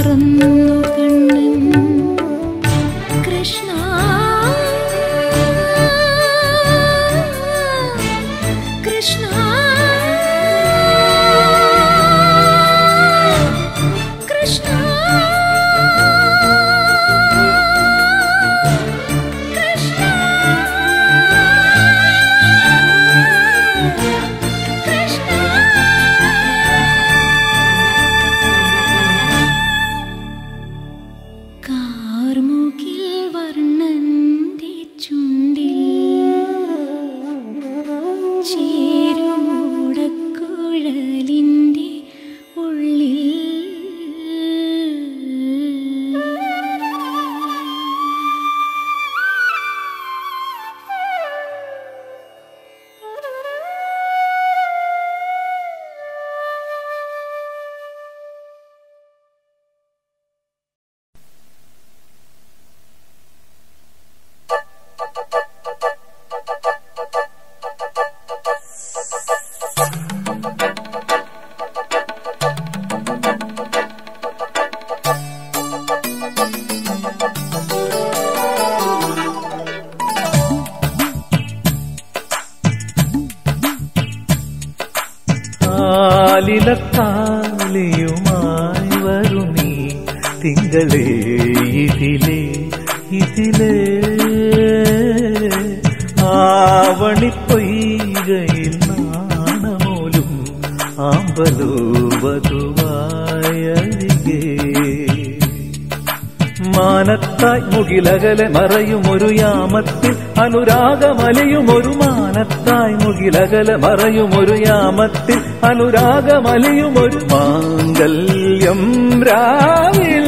മറന്നു കണ്ണൻ കൃഷ്ണ കൃഷ്ണ കൃഷ്ണ കാർമുകിൽ വർണ്ണന്റെ ചുണ്ടിൽ ചേരുമൂടക്കുഴലിന്റെ ഉള്ളിൽ കാലിലത്താലിയുമായി വരുമീ തിങ്കളേ ഇതിലേ ഇതിലേ ആവണിപ്പൊയ്കയിൽ നാണമോലും ആമ്പലോ വധുവായരികേ മാനത്തായി മുകിലകലെ മറയുമൊരു യാമത്തിൽ അനുരാഗമലയുമൊരു മാനത്തായി മുകിലകലെ മറയുമൊരു യാമത്തിൽ അനുരാഗമലയുമൊരു മാംഗല്യം രാവിൽ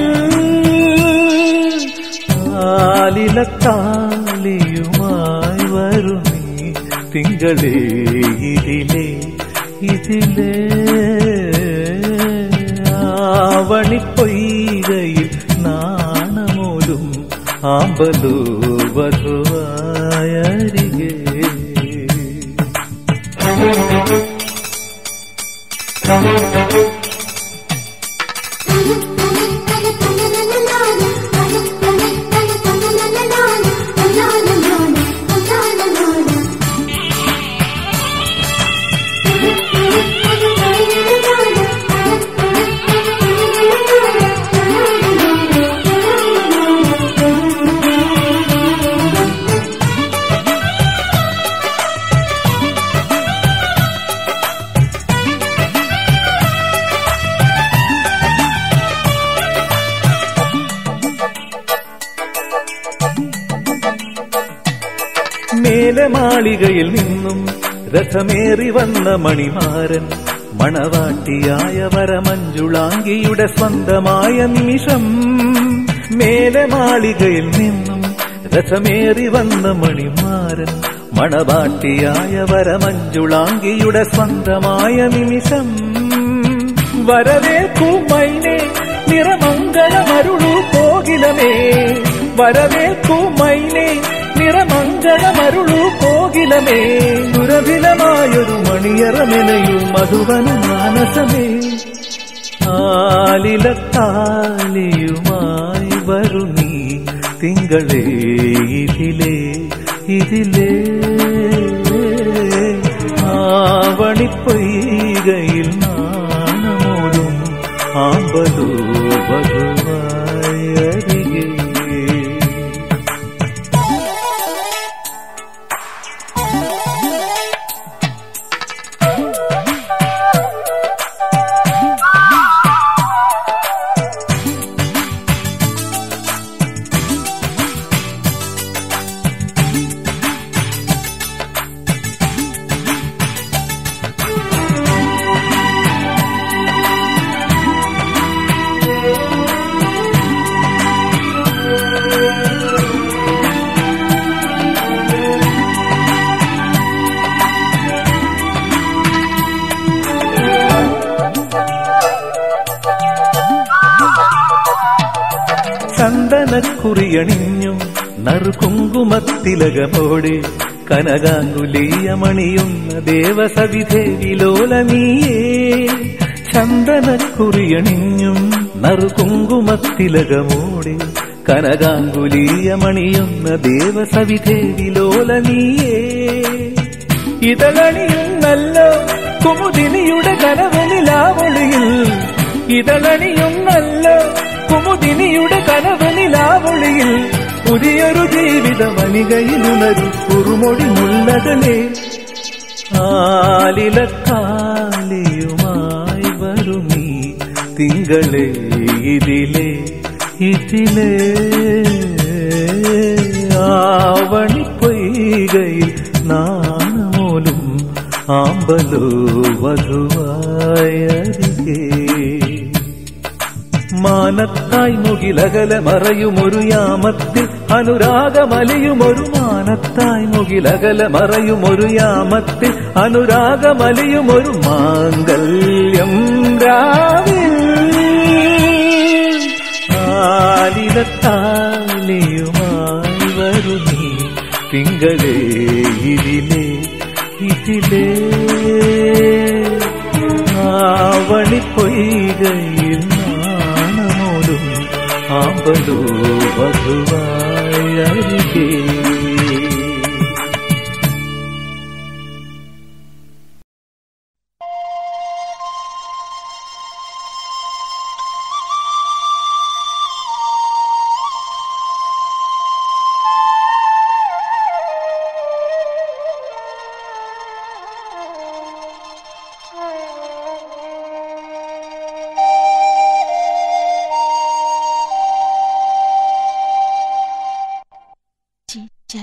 ആലിലത്താലിയുമായി വരുമീ തിങ്കളേ ഇതിലേ ഇതിലേ ആവണിപ്പൊയ്കയിൽ നാണമോലും ആമ്പലോ വധുവായരികേ മേലെ മാളികയിൽ നിന്നും രഥമേറി വന്ന മണിമാരൻ മണവാട്ടിയായ വരമഞ്ജുളാംഗിയുടെ സ്വന്തമായ നിമിഷം മേലെ മാളികയിൽ നിന്നും രഥമേറി വന്ന മണിമാരൻ മണവാട്ടിയായ വരമഞ്ജുളാംഗിയുടെ സ്വന്തമായ നിമിഷം വരവേൽക്കൂ മൈനെ നിറമംഗളമരുളു കോകിലമേ വരവേൽക്കൂ മൈനെ നിറമംഗളമരുളു കോകിലമേ ദുരഭിലമായൊരു മണിയറമെനയും മധുവന മാനസമേ ആലിലത്താലിയുമായി വരുന്നീ തിങ്കളേ ഇതിലേ ഇതിലേ ആവണിപ്പൊയ്കയിൽ നാണമോടും ആമ്പലോ വധുവായരികേ ചന്ദനക്കുറിയണിഞ്ഞും നറുകുങ്കുമത്തിലകമോടെ കനകാങ്കുലീയമണിയുന്ന ദേവസവിധേ വിലോലനീയേ ചന്ദനക്കുറിയണിഞ്ഞും നറുകുങ്കുമത്തിലകമോടെ കനകാങ്കുലീയമണിയുന്ന ദേവസവിധേവിലോല നീയേ ഇതളണിയുന്നല്ലോ കുമുദിനിയുടെ കനവനിലാവൊളിയിൽ ഇതളണിയുന്നല്ലോ കുമുദിനിയുടെ കനവനിലാവൊളിയിൽ പുതിയൊരു ജീവിത വനികയിലുണരും കുറുമൊഴി മുള്ളകളെ ആലിലക്കാലിയുമായി വരുമീ തിങ്കളെ ഇതിലെ ഇതിലെ ആവണി പൊയ്കയിൽ നാണമോലും ആമ്പലോ വധുവായരികേ മാനത്തായി മുകിലകല മറയുമൊരു യാമത്തിൽ അനുരാഗമലിയുമൊരു മാനത്തായി മുകിലകല മറയുമൊരു യാമത്തിൽ അനുരാഗമലിയുമൊരു മാംഗല്യം രാവിൽ ആലിലത്താലിയുമായി വരുന്നീ തിങ്കളേ ഇതിലേ ഇതിലേ ആവണി പൊയ്കയിൽ നാണമോലും ആമ്പലോ വധുവായി അരികേ ചി ചി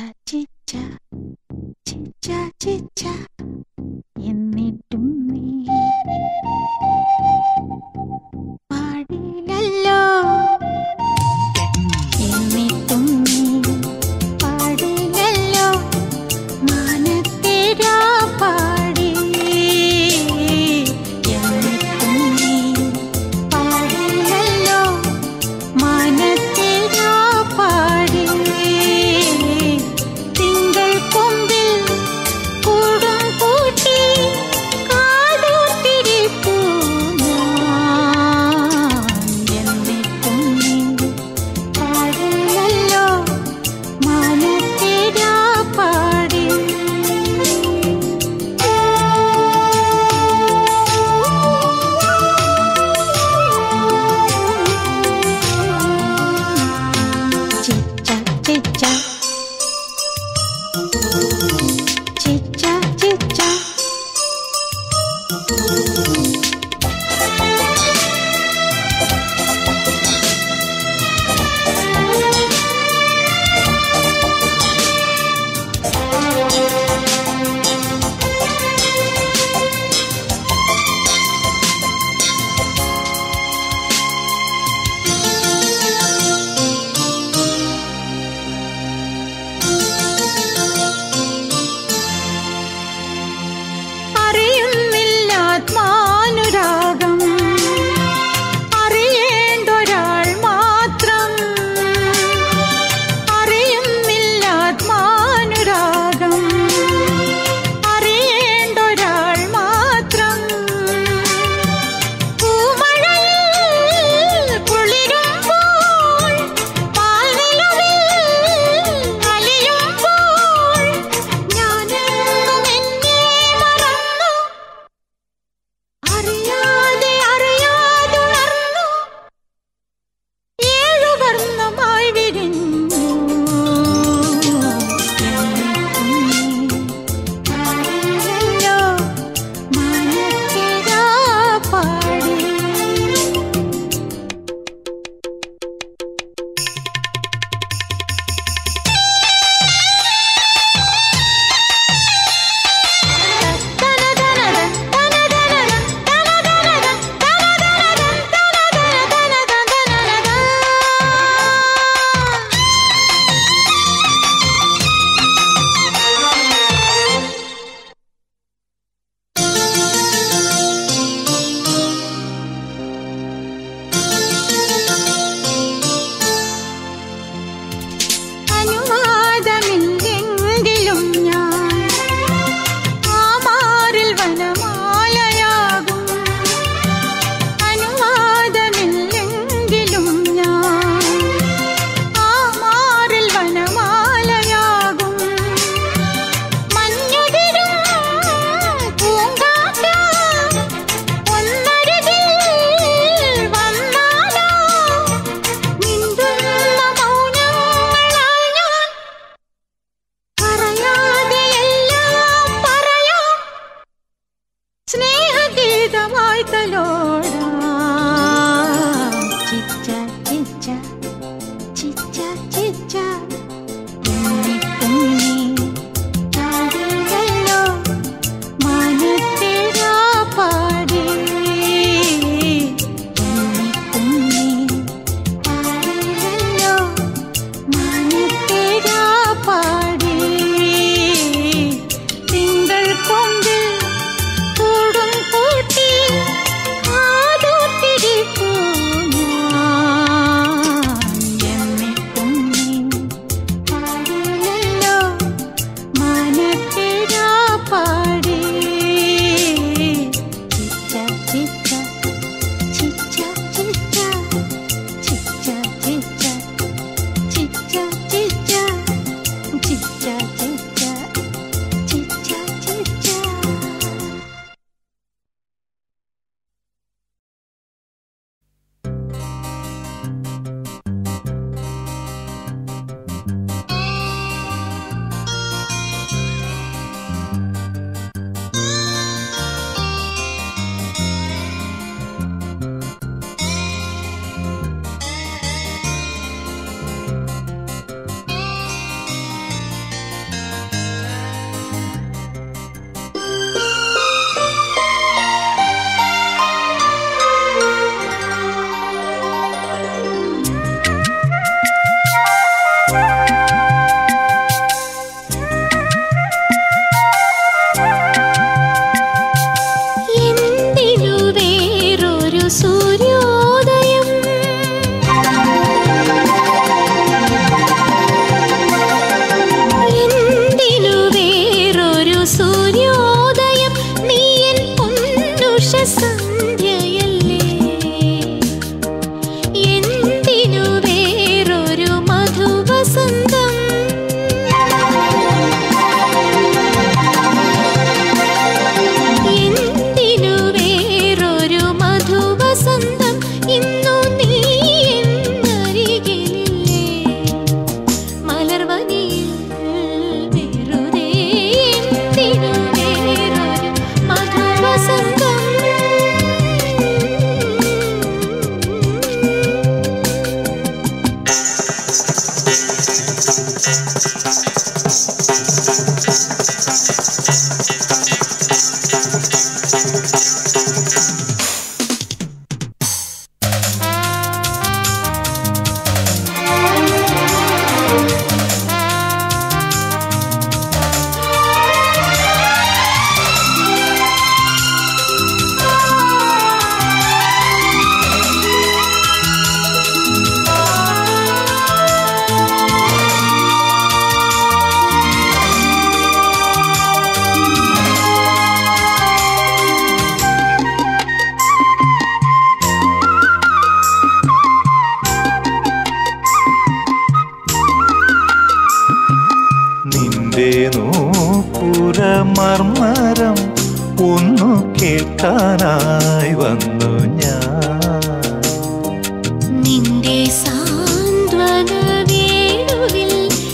മർമരം ഒന്നു കേൾക്കാനായി വന്നു ഞാൻ നിന്റെ സാന്ത്വന വേണുവിൽ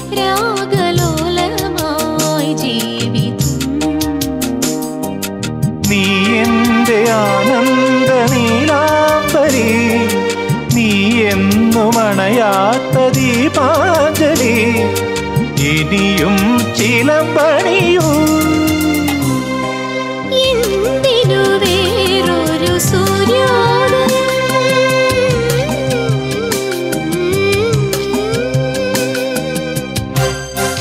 രാഗലോലമായി ജീവിതം നീ എന്റെ ആനന്ദ നീലാംബരി നീ എന്നും അണയാത്ത ദീപാഞ്ജലി ഇനിയും ചിലമ്പണിയൂ എന്തിനു വേറൊരു സൂര്യോദയം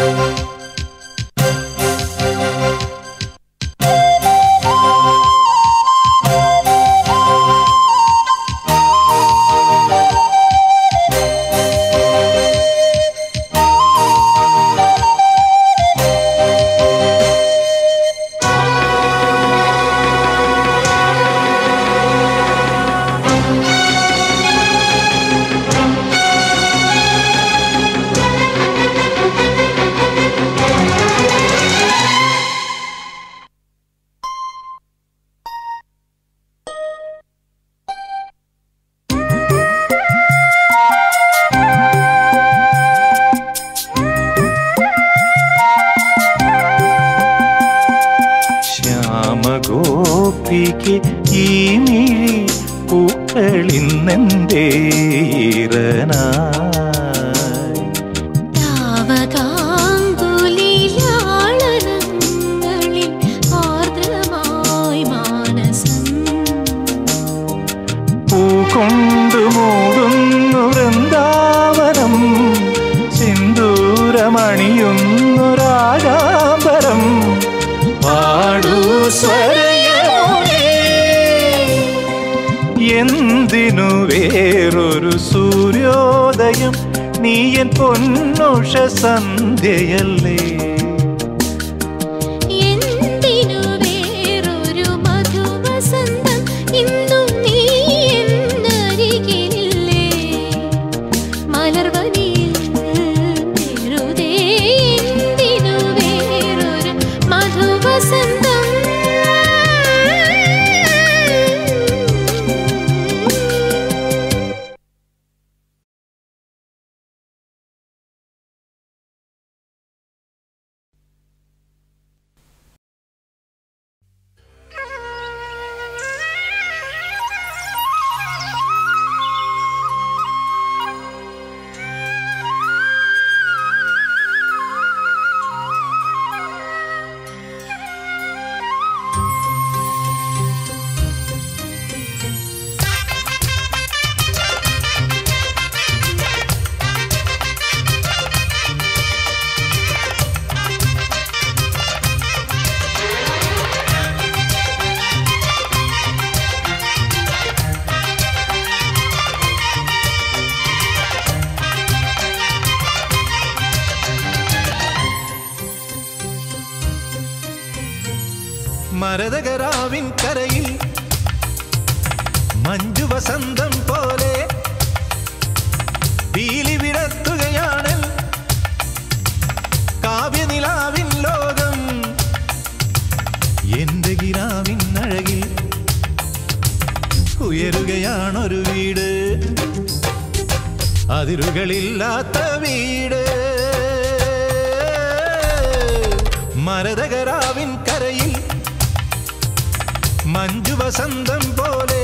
ശ്യാമഗോപിക്ക് ഈ മിഴി പൂക്കളിന്നെന്തേ ഈറനായി താവകാങ്കുലിലാളനങ്ങളിൽ ആർദ്രമായി മാനസം പൂകൊണ്ടു മൂടുന്നു വൃന്ദാവനം സിന്ദൂരമണിയുന്നു രാഗാംബരം പാടൂ സ്വരയമോടെ എന്തിനു വേറൊരു സൂര്യോദയം നീയൻ പൊന്നുഷ സന്ധ്യയല്ലേ എന്തിനു വേറൊരു മധുവസന്തം ഇന്നും നീ എന്നരികിലില്ലേ മലർവനിയിൽ വെറുതെ എന്തിനു വേറൊരു മധുവസന്തം മരതകരാവിൻ കരയിൽ മഞ്ജു വസന്തം പോലെ പീലി വിടത്തുകയാണ് കാവ്യനിലാവിൻ ലോകം എന്റെ ഗിരാവിൻ അഴകിൽ ഉയരുകയാണൊരു വീട് അതിരുകളില്ലാത്ത വീട് മരതകരാവിൻ കരയിൽ മഞ്ജു വസന്തം പോലെ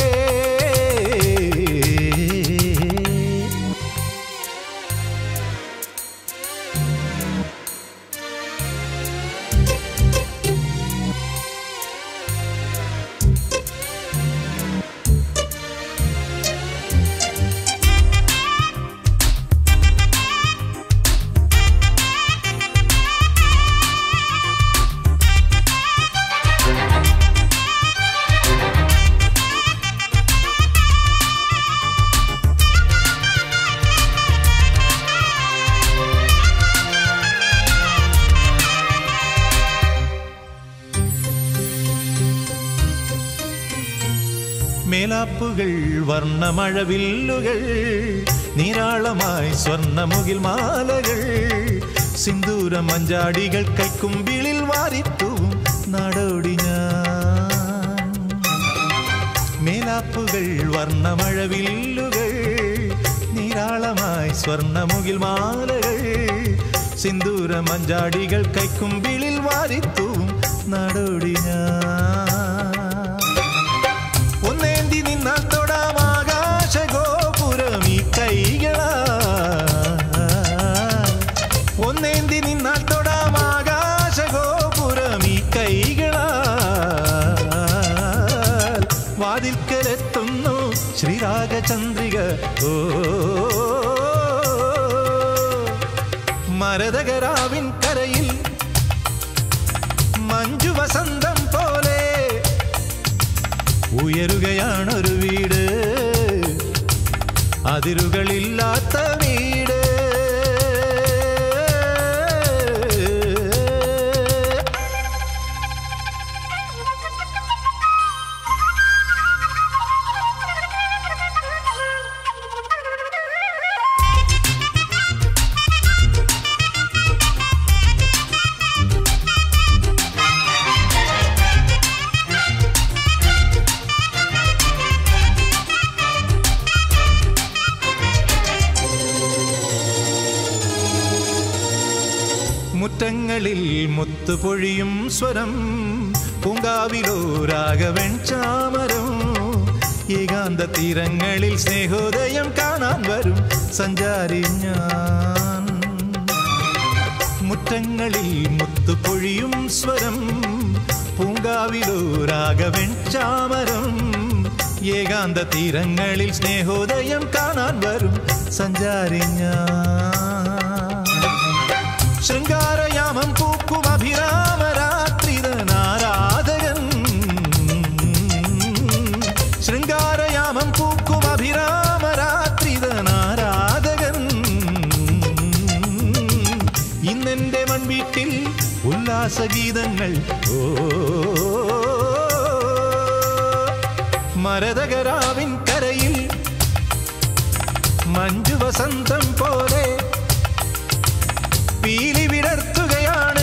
മേലാപ്പുകൾ വർണ്ണമഴവില്ലുകൾ നീരാളമായി സ്വർണ്ണമുകിൽ മാലകൾ സിന്ദൂര മഞ്ചാടികൾ കൈക്കുമ്പിളിൽ വാരിത്തൂവും നാടോടി ഞാൻ മേലാപ്പുകൾ വർണ്ണമഴവില്ലുകൾ നീരാളമായി സ്വർണ്ണമുകിൽ മാലകൾ സിന്ദൂര മഞ്ചാടികൾ കൈക്കുമ്പിളിൽ വാരിത്തൂവും നാടോടി ഞാൻ ഒന്നേന്തി നിന്നാൽ തൊടാം ആകാശഗോപുരം ഈ കൈകളാ ഒന്നേന്തി നിന്നാൽ തൊടാം ആകാശഗോപുരം ഈ കൈകളാ വാതിൽക്കലെത്തുന്നു ശ്രീരാഗചന്ദ്രിക ഓ മരതകരാവിൻ കരയിൽ മഞ്ജു വസന്തം പോലെ ഉയരുകയാണൊരു വീട് അതിരുകളില്ലാത്ത വീട് മുറ്റങ്ങളിൽ മുത്തുപൊഴിയും സ്വരം പൂങ്കാവിലോ രാഘവൻ ചാമരം ഏകാന്ത തീരങ്ങളിൽ സ്നേഹോദയം കാണാൻ വരും സഞ്ചാരി ഞാൻ മുറ്റങ്ങളിൽ മുത്തുപൊഴിയും സ്വരം പൂങ്കാവിലോ രാഘവൻ ചാമരം ഏകാന്ത തീരങ്ങളിൽ സ്നേഹോദയം കാണാൻ വരും സഞ്ചാരി ഞാൻ ശൃംഗാരയാമം പൂക്കും അഭിരാമരാത്രിതനാരാധകൻ ശൃംഗാരയാമം പൂക്കും അഭിരാമരാത്രിതനാരാധകൻ ഇന്നെന്റെ മൺവീട്ടിൽ ഉല്ലാസഗീതങ്ങൾ ഓ മരതകരാവിൻ കരയിൽ മഞ്ജു വസന്തം പോലെ പീലി വിടർത്തുകയാണ്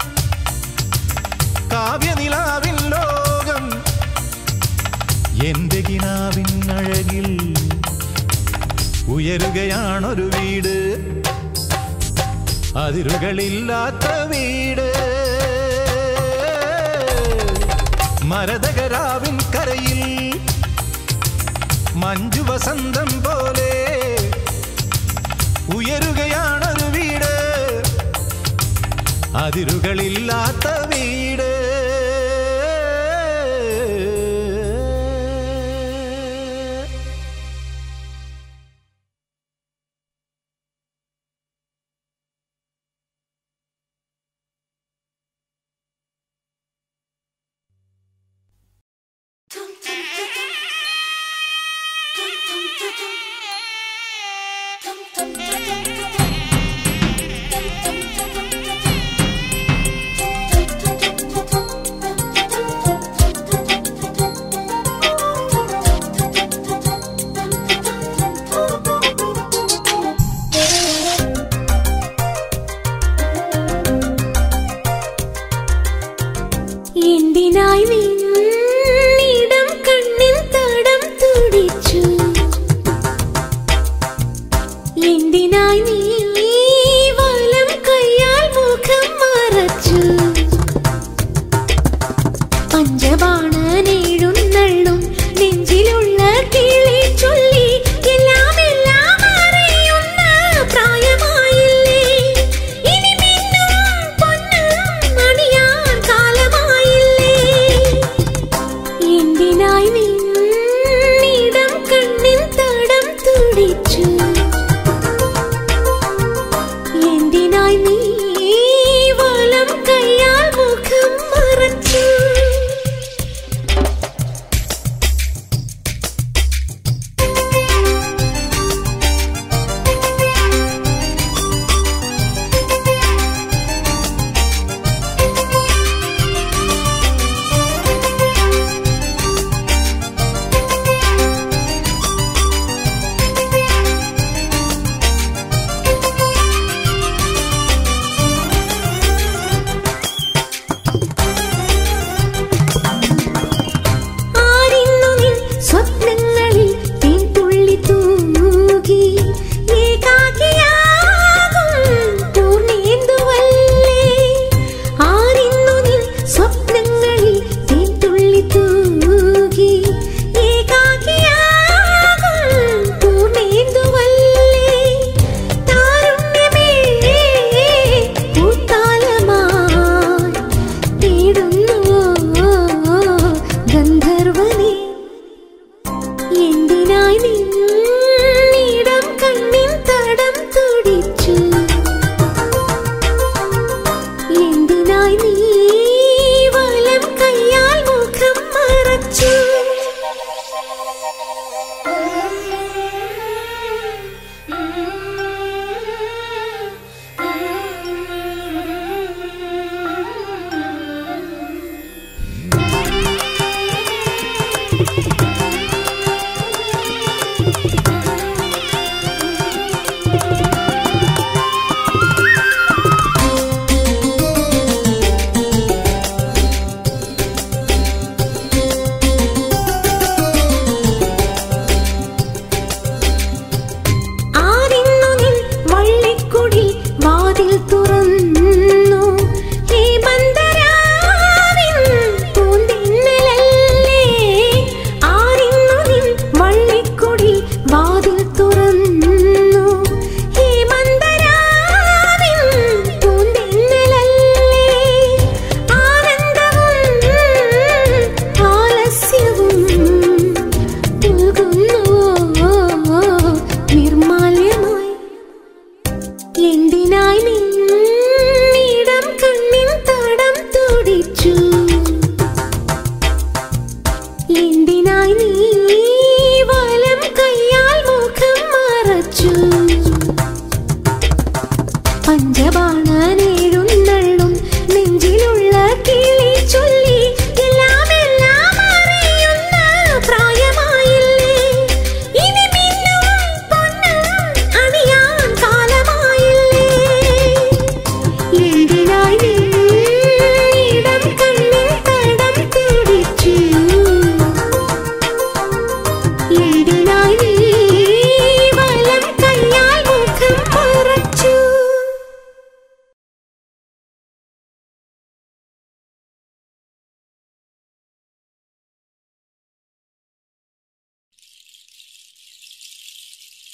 കാവ്യനിലാവിൻ ലോകം എന്റെ കിനാവിൻ അഴകിൽ ഉയരുകയാണൊരു വീട് അതിരുകളില്ലാത്ത വീട് മരതകരാവിൻ കരയിൽ മഞ്ജു വസന്തം പോലെ ഉയരുകയാണൊരു വീട് അതിരുകളില്ലാത്ത വീട് എന്തിനായി വീണിടം കണ്ണിൽ തടം തുടിച്ചു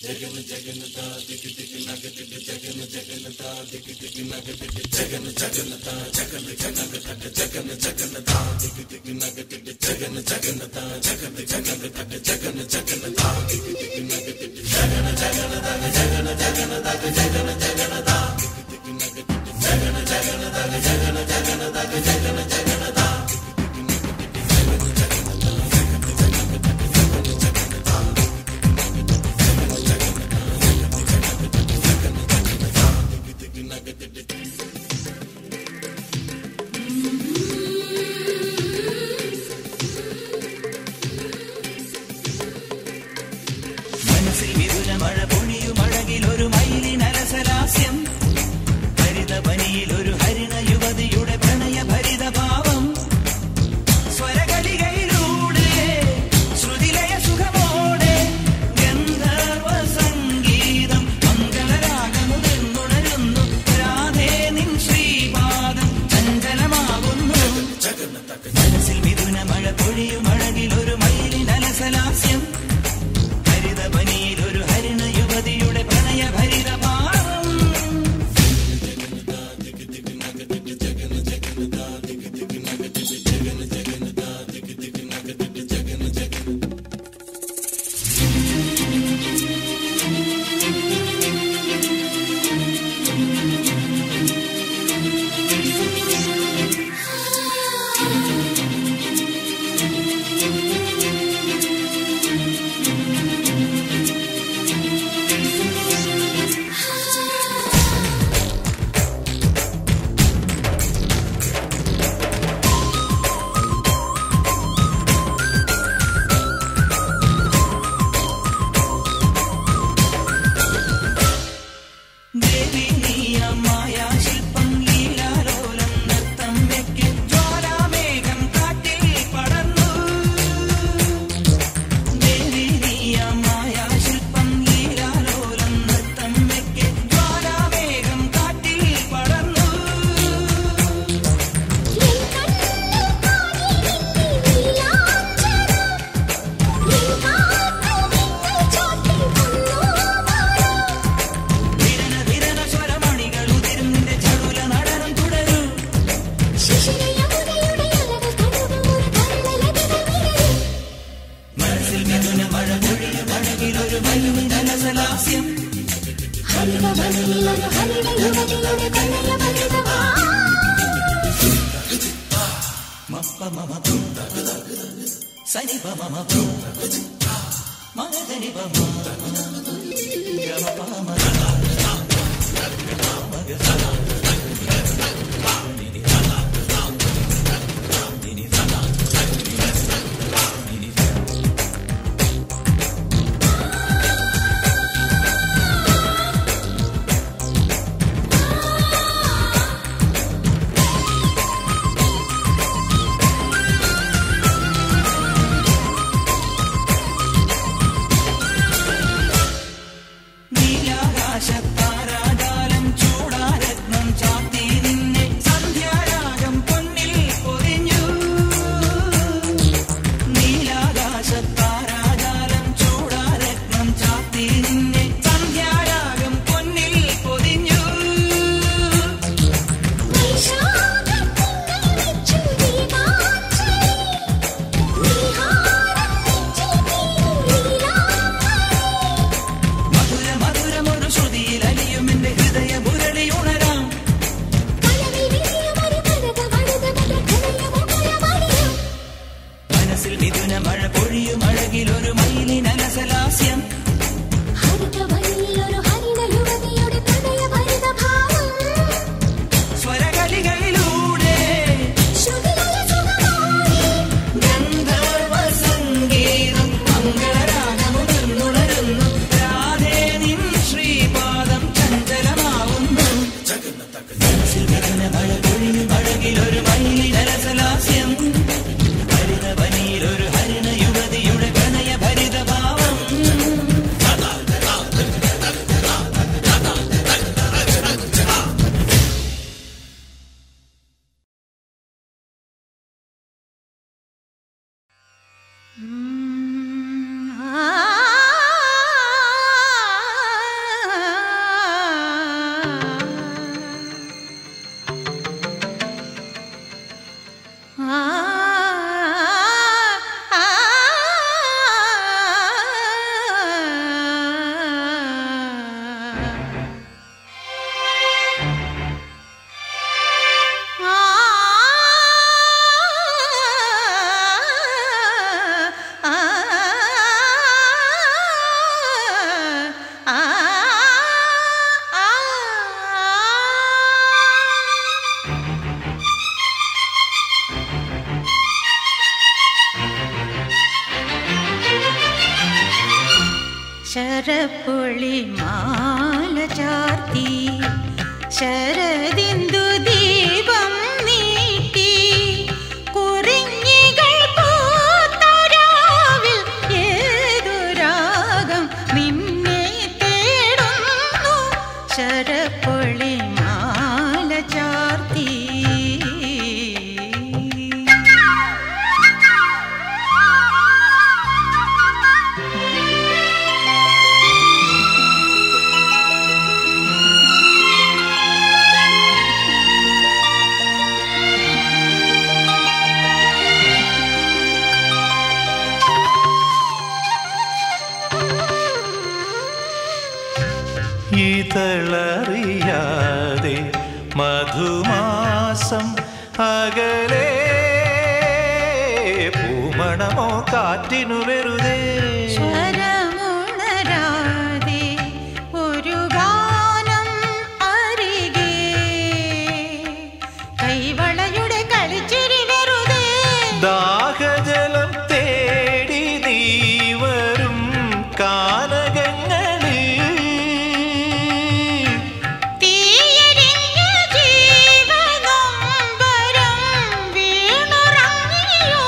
മനസ്സിൽ വിതുര മഴ പൊഴിയും അഴകിൽ ഒരു മയിലിനരസലാസ്യം ഹരിതപനിയിൽ ഒരു ഹരിണ യുവതിയുടെ പ്രണയ ഭരിത ഭാവം സ്വരകളികയിലൂടെ ശ്രുതിലയ സുഖമോടെ ഗന്ധർവ സംഗീതം മംഗളരാഗമുതിർന്നുണരുന്നു രാധേ നിൻ ശ്രീപാദം ചഞ്ചലമാകുന്നു മനസ്സിൽ മിഥുന മഴ പൊഴിയും അഴകിൽ ഒരു മയിലിനലസലാസ്യം ഹരിതപനിയിൽ ഒരു ഹരിണ യുവതിയുടെ പ്രണയ ഭരിത ഭാവം ദേവി നീയമായ ശില്പം ലീലാലോലം നൃത്തം വെക്ക് ജ്വാലാമേഘം കാറ്റിൽ പടർന്നു ദേവി നീയമായ ശില്പം ലീലാലോലം നൃത്തം വെക്ക് ജ്വാലാമേഘം കാറ്റിൽ പടർന്നു വിരന വിരന സ്വരമണികൾ ഉതിരുന്നിന്റെ ചടുല നടനം തുടരും മനസ്സിൽ മിഥുന മഴ പൊഴിയും അഴകിൽ ഒരു മയിലിനലസലാസ്യം മപ്പ മമ പു സനി പ മമ പു മഗനി പ മ ഗമ പ മ ശരപ്പൊളി മാല ചാർത്തി ശരദിന്ദു ദീപം നീട്ടി കുറിഞ്ഞികൾ പൂത്തരാവിൽ ഏതു രാഗം നിന്നെ തേടുന്നു ശരപ്പൊളി മാല ചാർത്തി ഇതളറിയാതെ മധുമാസം അകലെ പൂമണമോ കാറ്റിനു വെറുതെ സ്വരമുണരാതെ ഒരു ഗാനം അരികെ കൈവളയുടെ കളിച്ചിരി വെറുതെ ദാഹജലം തേടി നീ വരും കാനകങ്ങളിൽ തീയരിഞ്ഞ ജീവനൊമ്പരം വീണുറങ്ങിയോ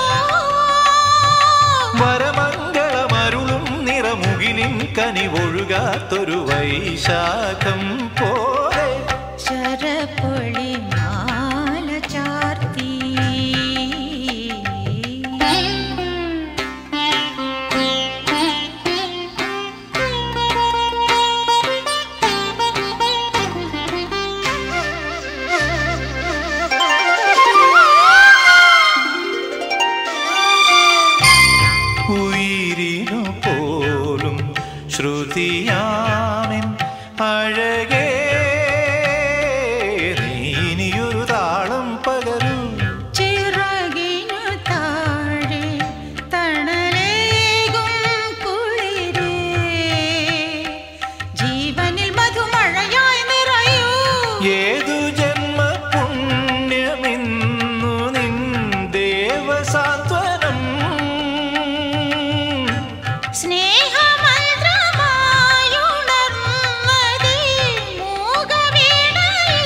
വരമംഗളമരുളും നിറമുകിലിൻ കനിവൊഴുകാത്തൊരു വൈശാഖം പോലെ ശരപ്പൊളി മാല ചാർത്തി ഉയിരിനു പോലും ശ്രുതിയാമിൻ അഴകേ നീനിയൊരു താളം പകരൂ ചിറകിനു താഴെ തണലേകും കുളിരേ ജീവനിൽ മധുമഴയായി നിറയൂ ഏതു ജന്മ പുണ്യമിന്നു നിൻ ദേവസാന്ത്വനം സ്നേഹമന്ത്രമായുണർന്നതീ മൂകവീണയിൽ.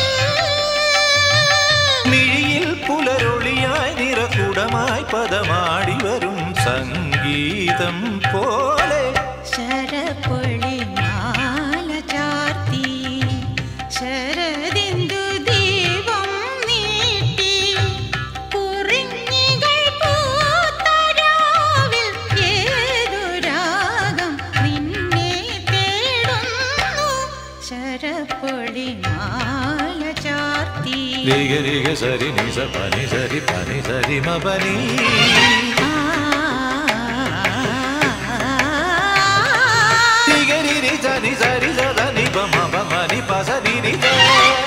മിഴിയിൽ പുലരൊളിയായി നിറകുടമായി പദമാടി വരും സംഗീതം പോലെ ശരപ്പൊളി മാല ചാർത്തി ശരദിന്ദു ദീപം നീട്ടി കുറിഞ്ഞികൾ പൂത്തരാവിൽ ഏതു രാഗം നിന്നെ തേടുന്നു ശരപ്പൊളി മാല ചാർത്തി രിഗ രിഗ സരി നി സ പനി സരി പനി സരി മ പനി രിഗ രി രി സ നി സരി സ ധ നി പ മ പ മ നി പ സ രി രി സ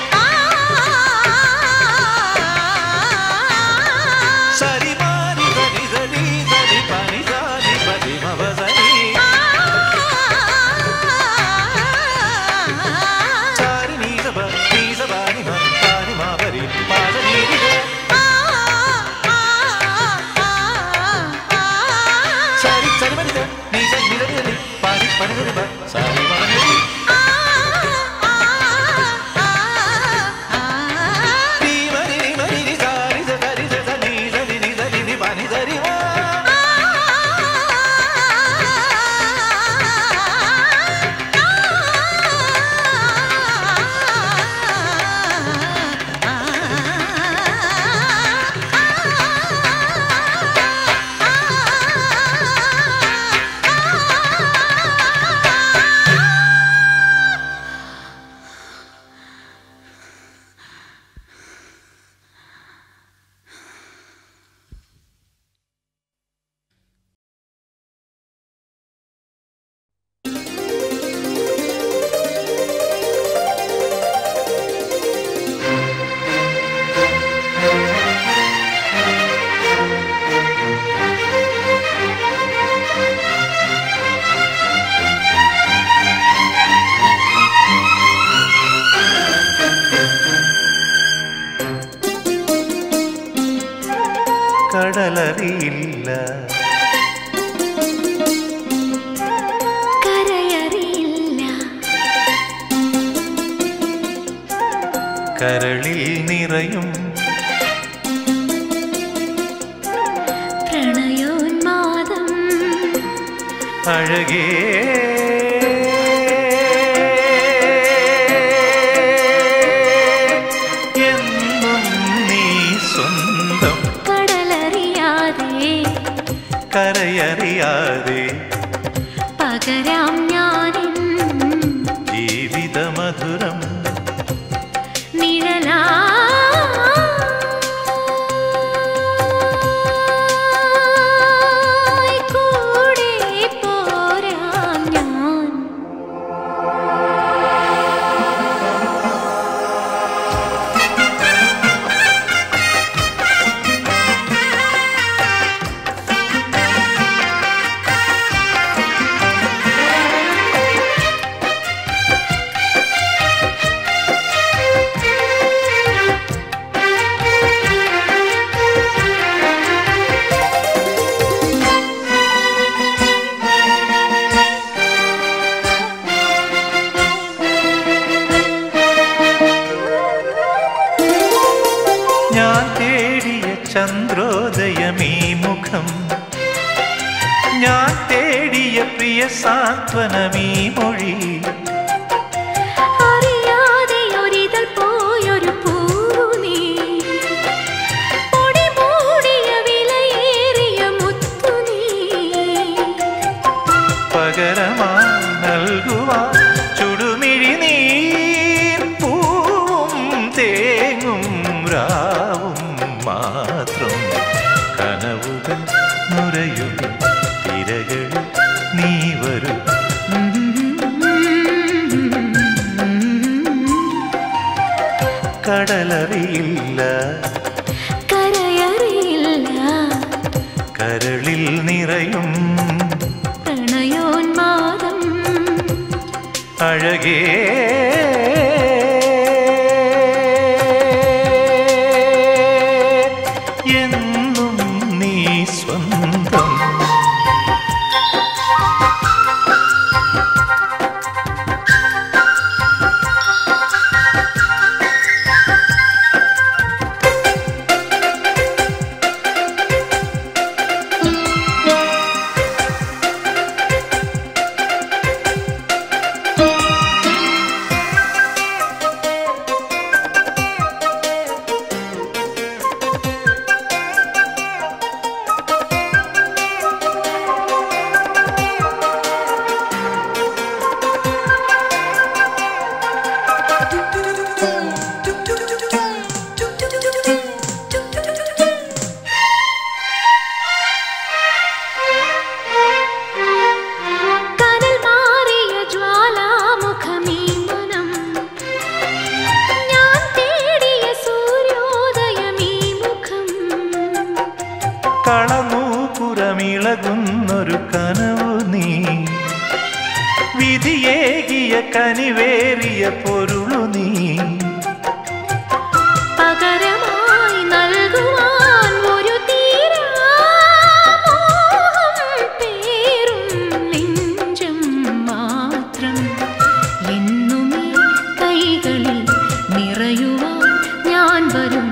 സരി മ നി സ നി സ നി സ നി പ നി സ നി പ നി മ പ സ നി സരി നി സ പ നി സ പ നി മ പ നി മ പ രി പ സ നി രി സ സരി സരി മ നി സ നി സ നി സ നി സ നി പ നി പ നി സ നി പ സരി മ നി രി രി മ രി രി മ രി രി സ രി സ സ രി സ സ നി സ നി നി സ നി നി പ നി സ രി മ കടലറിയില്ല കരയറിയില്ല കരളിൽ നിറയും പ്രണയോന്മാദം അഴകേ എന്നും നീ സ്വന്തം കടലറിയാതെ കരയറിയാതെ പകരാം ഞാനിൻ ജീവിതമധുരം നിഴലാ കൂടെ പോരാം ഞാൻ ഞാൻ തേടിയ ചന്ദ്രോദയമീ മുഖം ഞാൻ തേടിയ പ്രിയ സാന്ത്വനമീ മൊഴി അറിയാതെ ഒരിതൾ പോയൊരു പൂവു നീ പൊടി മൂടിയ വിലയേറിയ മുത്തു നീ പകരമായി നൽകുവാൻ ചുടുമിഴി നീർ പൂവും തേങ്ങും രാവും മാത്രം കനവുകൾ നുരയും തിരകളിൽ നീ വരും കടലറിയില്ല കരയറിയില്ല കരളിൽ നിറയും പ്രണയോന്മാദം അഴകേ എന്നും നീ സ്വന്തം കനൽ മാറിയ ജ്വാലാമുഖമീ മനം ഞാൻ തേടിയ സൂര്യോദയമീ മുഖം കളനൂപുരമിളകുന്നൊരു കനവു നീ വിധിയേകിയ കനിവേറിയ പൊരുളു നീ പകരമായി നൽകുവാൻ ഒരു തീരാമോഹം പേരും നെഞ്ചം മാത്രം എന്നുമേ കൈകളിൽ നിറയുവാൻ ഞാൻ വരും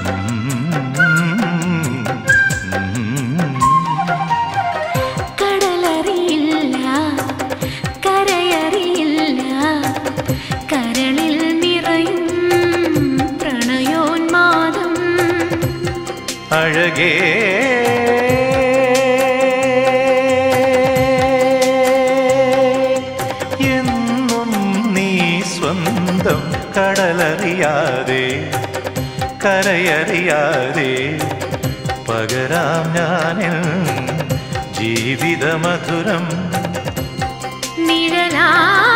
കടലറിയില്ല കരയറിയില്ല കരളിൽ നിറയും പ്രണയോന്മാദം അഴകേ എന്നും നീ സ്വന്തം കടലറിയാതെ കരയറിയാതെ പകരാം ഞാനിൽ ജീവിതമധുരം നിഴലാ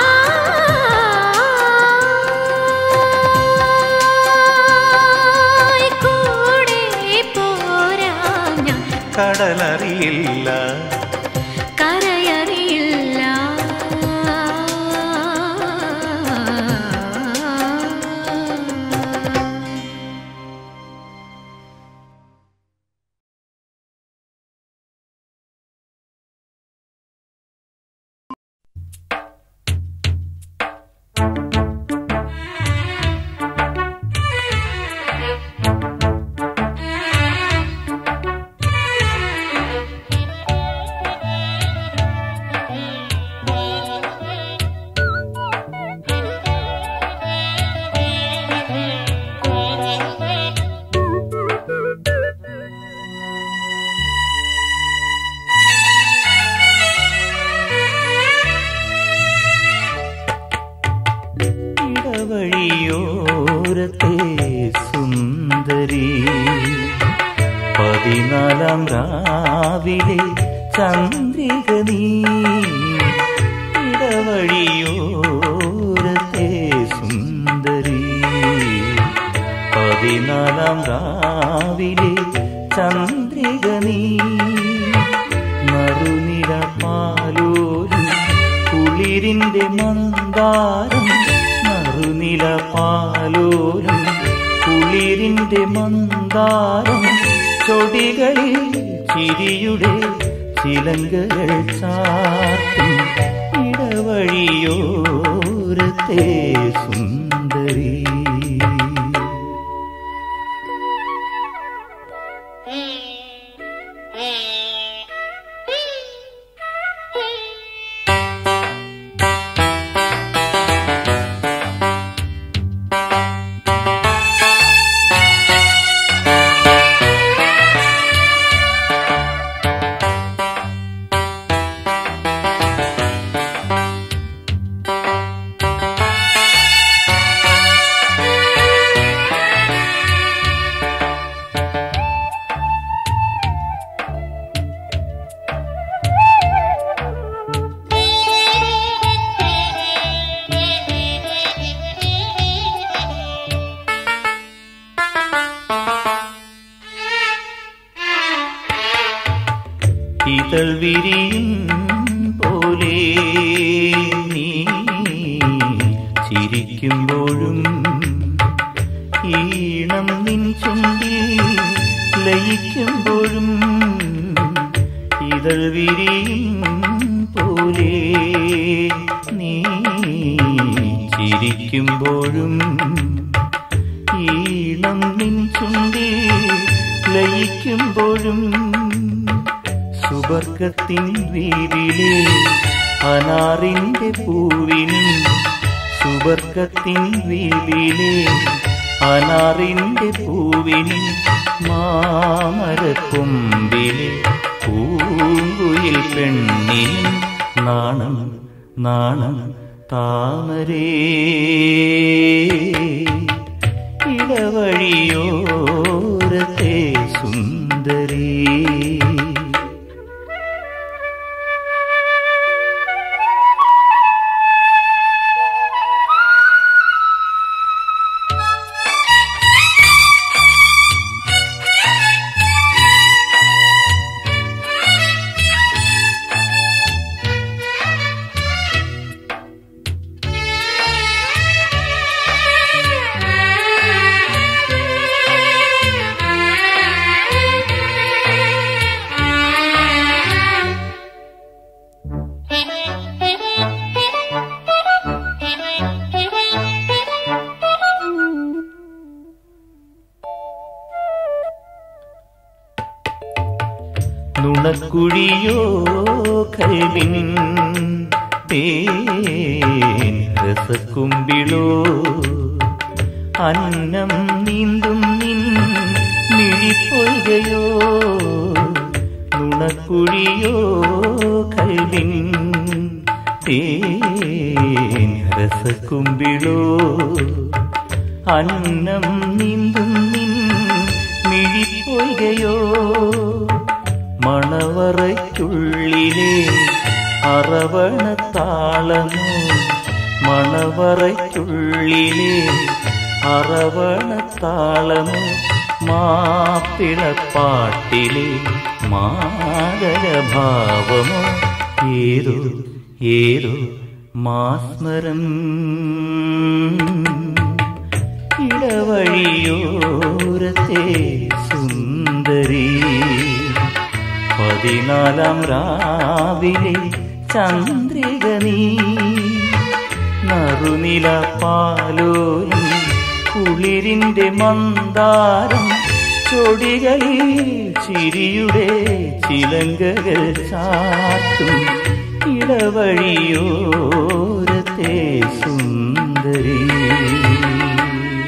കൂടെ പോരാം ഞാൻ കടലറിയില്ല കരയറിയില്ല ഇടവഴിയോരത്തെ സുന്ദരി പതിനാലാം രാവിലെ ചന്ദ്രിക നീ ഇടവഴിയോരത്തെ സുന്ദരി പതിനാലാം രാവിലെ ചന്ദ്രിക നീ നറുനിര പാലോലും കുളിരിന്റെ മന്ദാരം നറുനില പാലോലും കുളിരിന്റെ മന്ദാരം ചൊടികളിൽ ചിരിയുടെ ചിലങ്കകൾ ചാർത്തും ഇടവഴിയോരത്തെ സുന്ദരി ഇതൾ വിരിയും പോലെ നീ ചിരിക്കുമ്പോഴും ഈണം നിൻ ചുണ്ടിൽ ലയിക്കുമ്പോഴും ഇതൾ വിരിയും പോലെ നീ ചിരിക്കുമ്പോഴും ഈണം നിൻ ചുണ്ടിൽ ലയിക്കുമ്പോഴും സുവർഗത്തിൻ വീതിയിലെ അനാറിന്റെ പൂവിനും സുവർഗത്തിൻ വീതിയിലെ അനാറിന്റെ പൂവിനും മാമരക്കൊമ്പിലെ പൂങ്കുയിൽ പെണ്ണിനും നാണം നാണം താമരേ ഇടവഴിയോരത്തെ സുന്ദരീ നുണക്കുഴിയോ കൽവിൻ തേൻ രസക്കുമ്പിളോ അന്നം നീന്തും നിൻ മിഴിപ്പൊയ്കയോ നുണക്കുഴിയോ കൽവിൻ തേൻ രസക്കുമ്പിളോ അന്നം നീന്തും നിൻ മിഴിപ്പൊയ്കയോ മണവറയ്ക്കുള്ളിലെ അറവണത്താളമോ മണവറയ്ക്കുള്ളിലെ അറവണത്താളമോ മാപ്പിളപ്പാട്ടിലെ മാതരഭാവമോ ഏതോ ഏതോ മാസ്മരം ഇടവഴിയോരത്തെ സുന്ദരി പതിനാലാം രാവിലെ ചന്ദ്രിക നീ നറുനില പാലോലും കുളിരിന്റെ മന്ദാരം ചൊടികളിൽ ചിരിയുടെ ചിലങ്കകൾ ചാത്തും ഇടവഴിയോരത്തെ സുന്ദരി